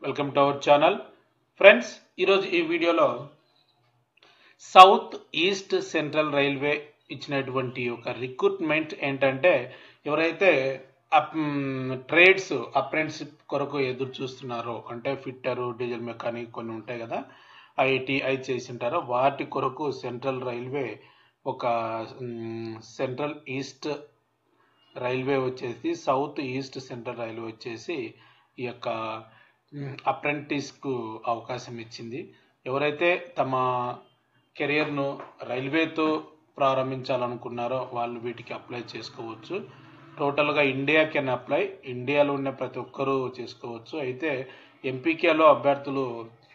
welcome to our channel friends ఈరోజు ఈ వీడియోలో సౌత్ ఈస్ట్ సెంట్రల్ రైల్వే ఇచ్చినటువంటి ఒక రిక్రూట్మెంట్ ఏంటంటే ఎవరైతే ట్రేడ్స్ అప్రెంటిషిప్ కొరకు ఎదురు చూస్తున్నారో అంటే ఫిట్టరు డీజిల్ మెకానిక్ కొన్ని ఉంటాయి కదా ఐటీఐ చేసి ఉంటారో వాటి కొరకు సెంట్రల్ రైల్వే ఒక సెంట్రల్ ఈస్ట్ రైల్వే వచ్చేసి సౌత్ ఈస్ట్ సెంట్రల్ రైల్వే వచ్చేసి ఈ యొక్క అప్రెంటిస్కు అవకాశం ఇచ్చింది ఎవరైతే తమ కెరియర్ను రైల్వేతో ప్రారంభించాలనుకున్నారో వాళ్ళు వీటికి అప్లై చేసుకోవచ్చు టోటల్గా ఇండియా కెన్ అప్లై ఇండియాలో ఉన్న ప్రతి ఒక్కరూ చేసుకోవచ్చు అయితే ఎంపీకేలో అభ్యర్థులు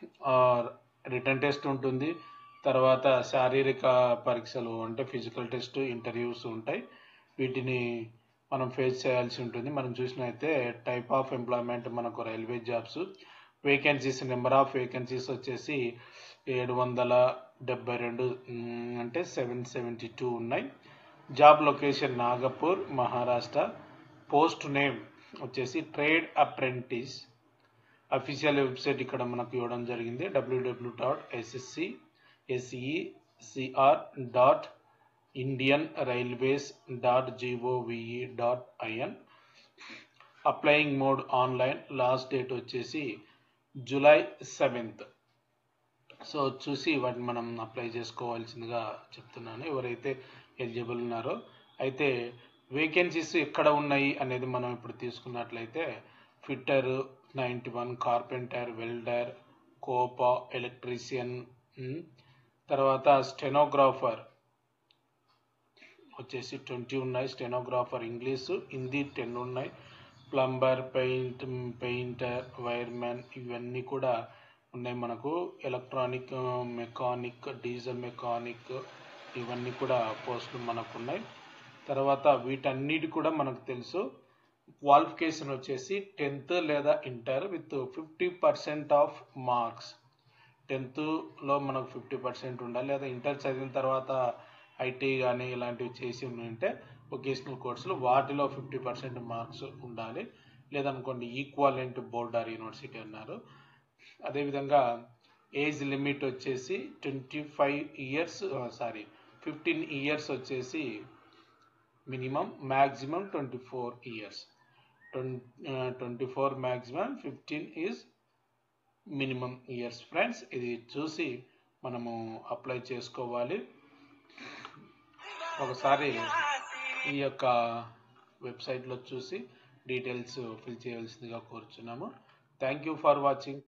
రిటర్న్ టెస్ట్ ఉంటుంది తర్వాత శారీరక పరీక్షలు అంటే ఫిజికల్ టెస్ట్ ఇంటర్వ్యూస్ ఉంటాయి వీటిని మనం ఫేస్ చేయాల్సి ఉంటుంది మనం చూసినైతే టైప్ ఆఫ్ ఎంప్లాయ్మెంట్ మనకు railway jobs vacancies number of vacancies వచ్చేసి ఏడు వందల డెబ్బై రెండు అంటే సెవెన్ సెవెంటీ టూ ఉన్నాయి job location Nagpur Maharashtra post name వచ్చేసి ట్రేడ్ అప్రెంటిస్ అఫీషియల్ వెబ్సైట్ ఇక్కడ మనకు ఇవ్వడం జరిగింది డబ్ల్యూడబ్ల్యూ dot SSC SECR dot Indian railways dot gov dot IN applying mode online last date వచ్చేసి జూలై సెవెంత్ సో చూసి వాటిని మనం అప్లై చేసుకోవాల్సిందిగా చెప్తున్నాను ఎవరైతే ఎలిజిబుల్ ఉన్నారో అయితే వేకెన్సీస్ ఎక్కడ ఉన్నాయి అనేది మనం ఇప్పుడు తీసుకున్నట్లయితే fitter ninety one carpenter welder COPA electrician తర్వాత స్టెనోగ్రాఫర్ వచ్చేసి ట్వంటీ ఉన్నాయి స్టెనోగ్రాఫర్ ఇంగ్లీషు హిందీ టెన్ ఉన్నాయి ప్లంబర్ పెయింట్ పెయింటర్ వైర్మెన్ ఇవన్నీ కూడా ఉన్నాయి మనకు ఎలక్ట్రానిక్ మెకానిక్ డీజిల్ మెకానిక్ ఇవన్నీ కూడా పోస్టులు మనకు ఉన్నాయి తర్వాత వీటన్నిటి కూడా మనకు తెలుసు క్వాలిఫికేషన్ వచ్చేసి టెన్త్ లేదా inter with fifty percent of marks టెన్త్లో మనకు ఫిఫ్టీ పర్సెంట్ ఉండాలి లేదా ఇంటర్ చదివిన తర్వాత ఐటీ కానీ ఇలాంటివి చేసి ఉంటే వొకేషనల్ కోర్సులు వాటిలో ఫిఫ్టీ పర్సెంట్ మార్క్స్ ఉండాలి లేదనుకోండి ఈక్వాలెంట్ బోర్డర్ యూనివర్సిటీ అన్నారు అదేవిధంగా ఏజ్ లిమిట్ వచ్చేసి twenty five years sorry fifteen years వచ్చేసి minimum maximum twenty four years twenty four maximum fifteen is minimum years friends ఇది చూసి మనము అప్లై చేసుకోవాలి ఒకసారి ఈ యొక్క వెబ్సైట్లో చూసి డీటెయిల్స్ ఫిల్ చేయవలసిందిగా కోరుచున్నాము థ్యాంక్ యూ ఫర్ వాచింగ్